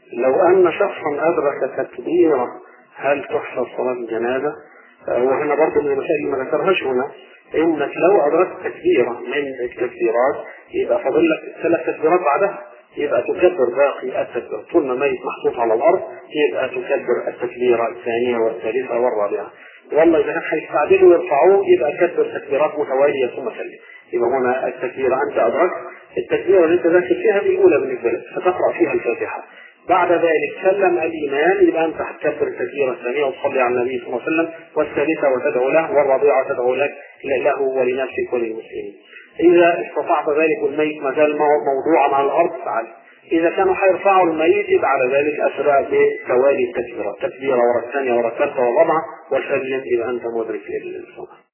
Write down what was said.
لو أن شخصا أدرك تكبيرة هل تحسب صلاة الجنازة؟ آه، وهنا برضه من المسائل اللي ما ذكرهاش هنا انك لو ادركت تكبيره من التكبيرات يبقى فاضل لك ثلاث تكبيرات بعدها يبقى تكبر باقي التكبير طول ما ميت محطوط على الارض يبقى تكبر التكبيره الثانيه والثالثه والرابعه والله اذا كان هيستعجلوا ويرفعوه يبقى كبر تكبيرات متواليه ثم سلم يبقى هنا التكبيره انت ادركت التكبيره اللي انت داخل فيها دي الاولى بالنسبه لك فتقرا فيها الفاتحه بعد ذلك سلم الإيمان يبقى أنت هتكبر التكبيرة الثانية وتصلي على النبي صلى الله عليه وسلم والثالثة وتدعو له والرابعة تدعو لك له ولنفسك وللمسلمين. إذا استطعت ذلك والميت ما زال موضوعا على الأرض فعل. إذا كانوا حيرفعوا الميت يبقى على ذلك أسرع بتوالي التكبيرة، تكبيرة ورا الثانية ورا الثالثة والرابعة وسلم إذا أنت مدرك للصلاة.